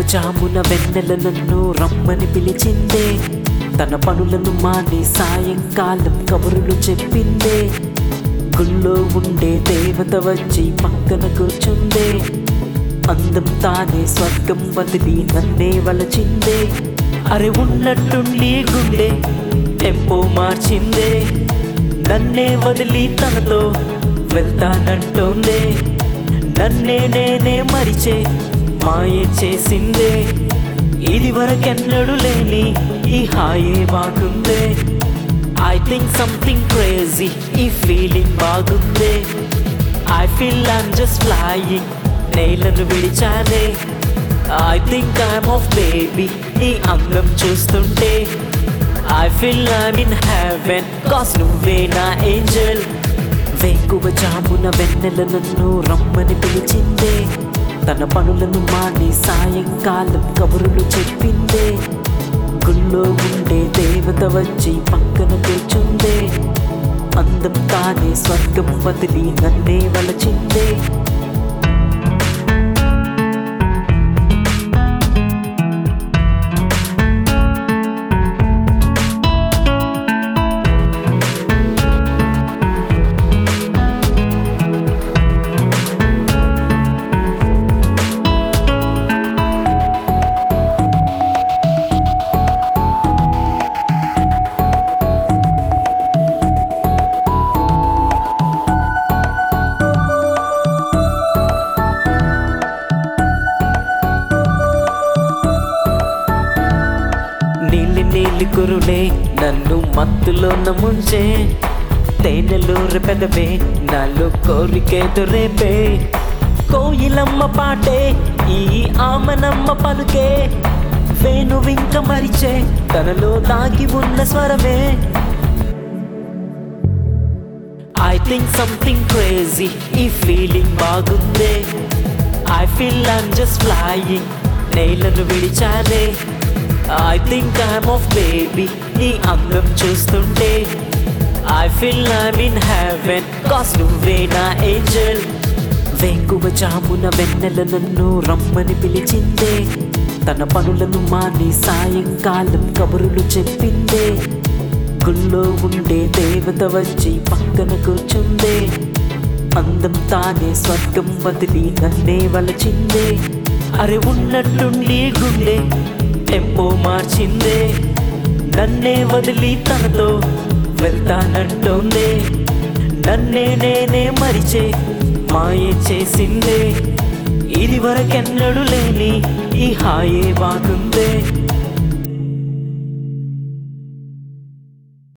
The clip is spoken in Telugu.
జామున వెన్నెల నన్ను రమ్మని పిలిచిందే తన పనులను మాని సాయంకాలం కబురులు చెప్పిందే గుళ్ళో ఉండే దేవత వచ్చి పక్కన కూర్చుందే అందం తానే స్వర్గం వదిలి నన్నే వలచిందే అరే ఉన్నట్టుండి గుండె టెంపో మార్చిందే నన్నే వదిలి తనతో వెళ్తానంటోందే నన్నే నేనే మరిచే మాయే చేసిందే ఇది వరకెన్నడు లేని ఈ హాయే బాగుందే ఐ థింక్ సంథింగ్ క్రేజీ ఈ ఫీలింగ్ బాగుందే I feel I'm just flying నేలను విడిచానే I think I'm off baby ఈ అందం చూస్తుంటే I feel I'm in heaven cause నువ్వే నా ఏంజల్ వేకువ జామున వెన్నెల నన్ను రమ్మని పిలిచిందే తన పనులను మాని సాయంకాలం కబురులు చెప్పిందే గుళ్ళో ఉండే దేవత వచ్చి పక్కన కూర్చుందే అందం తానే స్వర్గం వదిలి నన్నే వలచిందే నీలి నీలి కురులే నన్ను మత్తులోన ముంచే తేనెలు రెపెదవే నాలో కోరికేదో రేపే కోయిలమ్మ పాటే ఈ ఆమనమ్మ పలుకే వేణు వింక మరిచే తనలో దాగి ఉన్న స్వరమే ఐ థింక్ సంథింగ్ క్రేజీ ఈ ఫీలింగ్ బాగుందే I feel I'm just flying నేలను విడిచానే I think I'm off baby ఈ అందం చూస్తుంటే I feel I'm in heaven cause నువ్వే నా ఏంజల్ వేకువ జామున వెన్నెల నన్ను రమ్మని పిలిచిందే తన పనులను మాని సాయంకాలం కబురులు చెప్పిందే గుళ్ళో ఉండే దేవత వచ్చి పక్కన కూర్చుందే అందం తానే స్వర్గం వదిలి నన్నే వలచిందే అరే ఉన్నట్టుండి గుండె టెంపో మార్చిందే నన్నే వదిలి తనతో వెళ్తానంటోందే నన్నే నేనే మరిచే మాయే చేసిందే ఇది వరకెన్నడు లేని ఈ హాయే బాగుందే